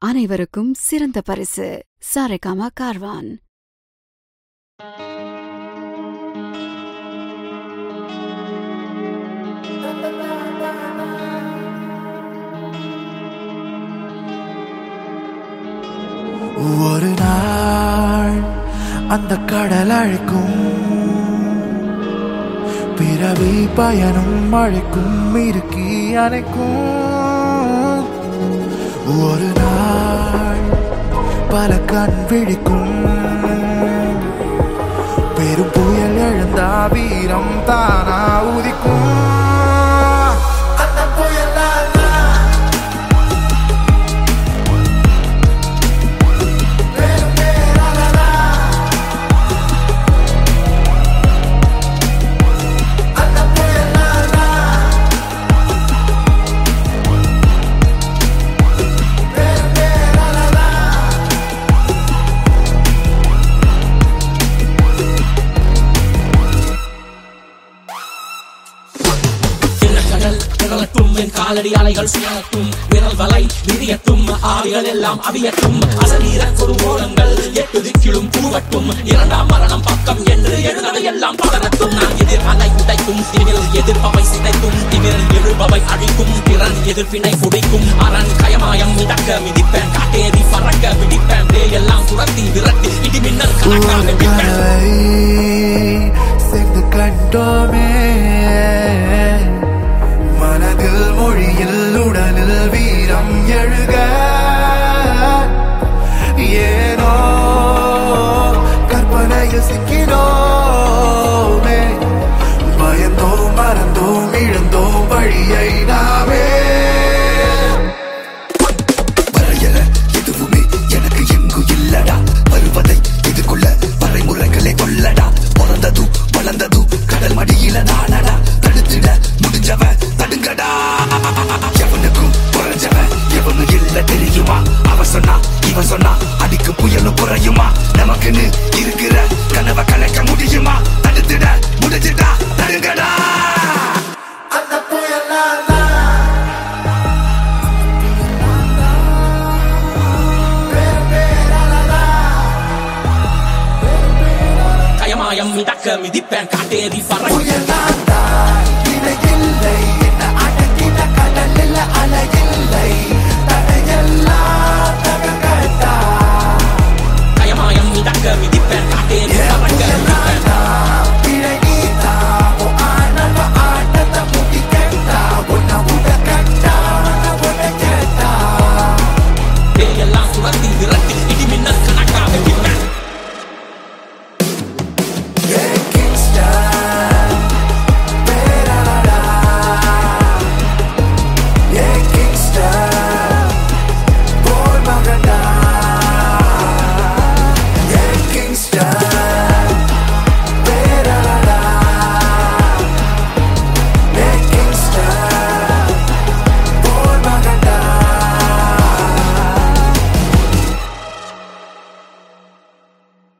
அனைவருக்கும் சிறந்த பரிசு சாரேகாமா கார்வான் ஒரு நாள் அந்த கடல் அழைக்கும் பிறவி பயனும் அழைக்கும் இறுக்கி அணைக்கும் ஒரு நாள் பல கண் விழிக்கும் பெரும் புயல் எழுந்தா வீரம் தானா உதிக்கும் அந்த புயல் கடல் திரளட்டும் என் காலடி அலைகள் சுழலட்டும் விரல் வலை விரியட்டும் ஆவிகள் எல்லாம் அவியட்டும் அசரீர குறுகோலங்கள் எட்டு திக்கிலும் பூவட்டும் இரண்டாம் மரணம் பக்கம் என்று எழுதவை எல்லாம் பலரட்டும் நான் எதிர் அலை உடைக்கும் திமில் எதிர்ப்பவை சிதைக்கும் திமில் எழுபவை அழிக்கும் திறன் எதிர்ப்பினை குடிக்கும் அரண் கயமாயம் மிதக்க மிதிப்பேன் காட்டேறி பறக்க விடிப்பேன் எல்லாம் துரத்தி விரட்டி இடிமின்னல் கணக்காக ஒரு விடிப்பேன் கனவை சேர்ந்து கண்டோமே மனதில் மொழியில் உடலில் வீரம் எழுக ஏனோ கற்பனையில் சிக்கினோமே பயந்தோம் மறந்தோம் இழந்தோம் வழியை நாமே வரையல எதுவுமே எனக்கு எங்கு இல்லடா வருவதை எதிர்கொள்ள வரைமுறைகளை கொள்ளடா பிறந்ததும் வளர்ந்ததும் கடல் மடியில நானடா தடுத்திட முடிஞ்சவன் தடுங்கடா எவனுக்கும் குறைஞ்சவன் எவனும் இல்ல தெரியுமா அவன் சொன்னா இவன் சொன்னா அடிக்கு புயலும் குறையுமா நமக்குன்னு இருக்கிற கனவை கலைக்க முடியுமா தடுத்திட முடிஞ்சிட்டா தடுங்கடா அந்த புயல் கயமாயம் மிதக்க மிதிப்பேன் காட்டேறி பறக்க புயல்